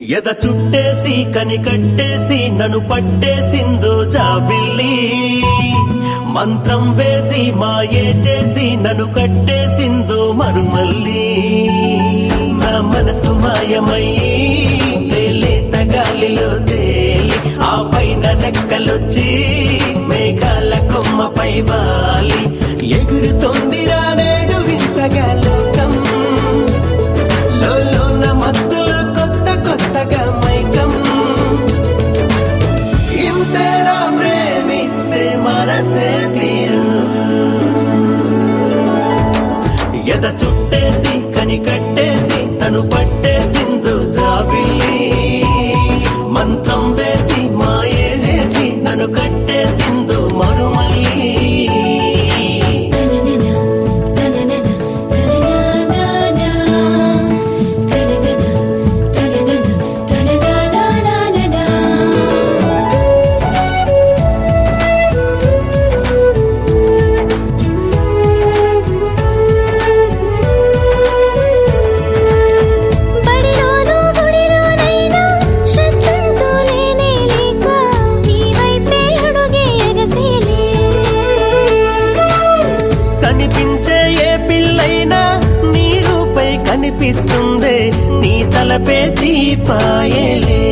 ఎద చుట్టేసి కని కట్టేసి నన్ను పట్టేసిందో జాబిల్లి మంత్రం వేసి మాయే చేసి నన్ను కట్టేసిందో మరుమల్లి నా మనసు మాయమయ్యి లేలేత గాలిలో తేలి ఆ పైన నెక్కలొచ్చి మేఘాల కొమ్మపై వాలి ఎగురుతోందిరా నేడు వింతగా లోకం లోలోన మత్తులో కొత్త కొత్తగా మైకం ఇంతేరా ప్రేమిస్తే మనసే తీరు ఎద చుట్టేసి కని కట్టేసి తను పట్టేసిందు జాబిల్లి మంత్రం వేసి మాయే చేసి నన్ను కట్టేసిందు మరుమల్లి బడిలోనూ గుడిలోనైనా శ్రద్ధంటూ లేనే లేక నీ వైపే అడుగే ఎగసేలే కనిపించే ఏ పిల్లైనా నీ రూపై కనిపిస్తుందే నీ తలపే దీపాయలే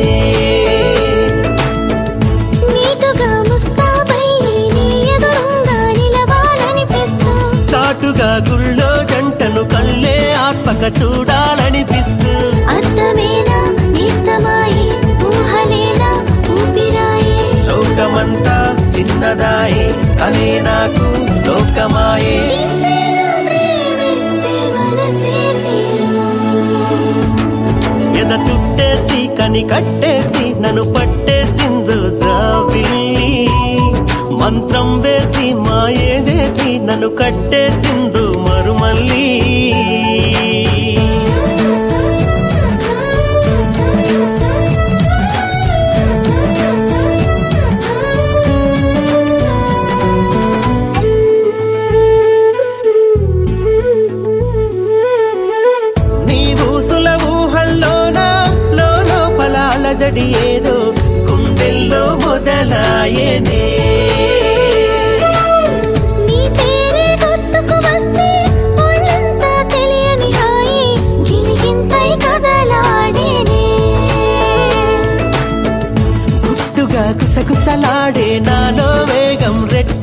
నీటుగా ముస్తాబై నీ ఎదురుంగా నిలవాలనిపిస్తూ చాటుగా గుళ్ళో జంటను కళ్ళే ఆత్మక చూడాలనిపిస్తూ అర్థమేనా నిస్తమాయి ఊహలేనా ఊపిరాయే లోకమంతా చిన్నదాయే అనే నాకు లోకమాయే ఇంతేనా ప్రేమిస్తే మనసే తీరు ఎద చుట్టేసి కని కట్టేసి నన్ను పట్టేసిందు జావిల్లి మంత్రం వేసి మాయే చేసి నన్ను కట్టేసిందు మరుమల్లి నీ ఊసుల ఊహల్లోన లోపల అలజడి ఏదో గుండెల్లో మొదలాయనే నీ పేరే గుర్తుకు వస్తే ఒళ్ళంతా తెలియని హాయి గిలిగింతై కదలాడేనే గుట్టుగా కుసకుసలాడే నాలో వేగం రెట్ట